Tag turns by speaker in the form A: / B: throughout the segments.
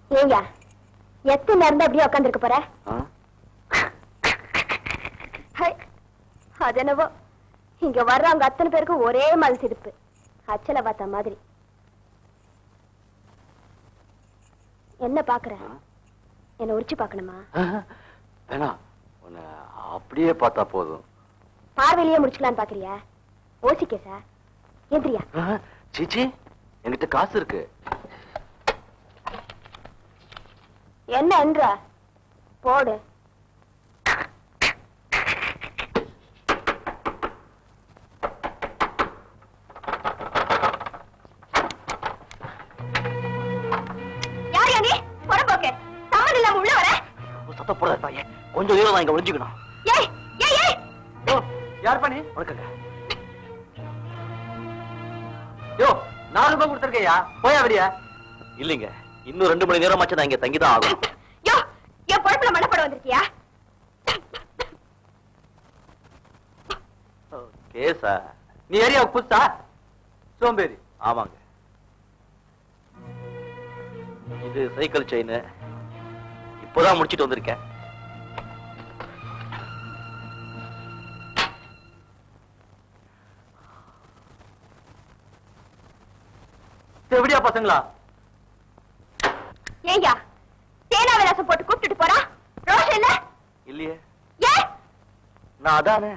A: ஏய்யா எத்தனை நேரம் தான் அப்படியே உட்காந்துருக்க போற ஹை, அது என்னவோ இங்க வர்றவங்க அத்தனை பேருக்கும் ஒரே மாதிரி சிரிப்பு அச்சல பார்த்த மாதிரி என்ன பாக்குற என்ன உரிச்சு பார்க்கணுமா
B: வேணாம் உன்னை அப்படியே பார்த்தா போதும்
A: பார்வையிலேயே முடிச்சுக்கலான்னு பாக்குறியா ஓசிக்கே சார் எந்திரியா
B: சீச்சி என்கிட்ட காசு இருக்கு
A: என்ன என்ற போடு யார் யா நீ புறம்போக்கு சம்மன் இல்லாம உள்ள வர
B: சத்த போடாத பையன் கொஞ்சம் தூரம் நான் இங்க ஒளிஞ்சுக்கணும்
A: ஏய் ஏய் ஏய்
B: யோ யார் பண்ணி உனக்குங்க யோ நாலு ரூபாய் கொடுத்துருக்கையா போயா வெளிய இல்லைங்க இன்னும் ரெண்டு மணி நேரமாச்சு நான் இங்க தங்கிதான் ஆகணும்
A: யோ என் பொழப்புல மனப்பட வந்திருக்கியா
B: கேசா நீ ஏரியா புதுசா சோம்பேறி ஆமாங்க இது சைக்கிள் செயின் இப்போதான் முடிச்சிட்டு வந்திருக்கேன் எப்படியா பசங்களா
A: ஏய்யா தேனா விலாசம் போட்டு கூப்பிட்டுட்டு போறா ரோஷம் இல்ல
B: இல்லையே
A: ஏ
B: நான் அதானே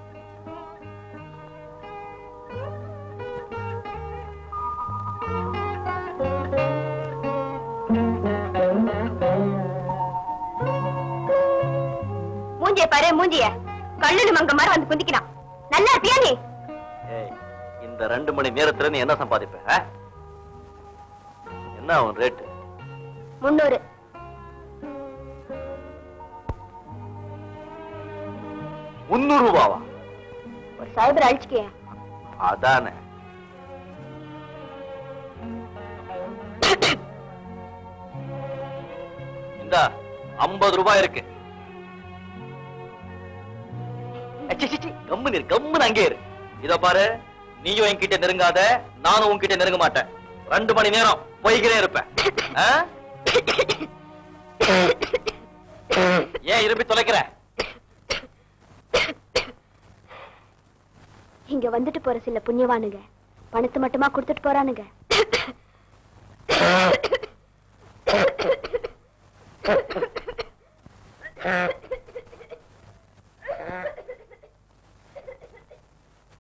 A: மூஞ்சிய பாரு மூஞ்சிய கல்லுல மங்க மாதிரி வந்து குந்திக்கிறான் நல்லா இருப்பியா நீ
B: ஏய் இந்த ரெண்டு மணி நேரத்துல நீ என்ன சம்பாதிப்ப ஆ? என்ன உன் ரேட்டு
A: முன்னூறு
B: முன்னூறு ரூபாவா
A: ஒரு சைபர் அழிச்சுக்கிய
B: அதானே இந்த ஐம்பது ரூபாய் இருக்கு அச்சி, சி, சி, கம்முனு இரு கம்முனு அங்கே இரு இத பாரு நீயும் என்கிட்ட நெருங்காத நானும் உன்கிட்ட நெருங்க மாட்டேன் ரெண்டு மணி நேரம் போய்கிறே இருப்பேன் ஆ? ஏன் இருப்பி தொலைக்கிற
A: இங்க வந்துட்டு போற சில புண்ணியவானுங்க பணத்தை மட்டுமா கொடுத்துட்டு போறானுங்க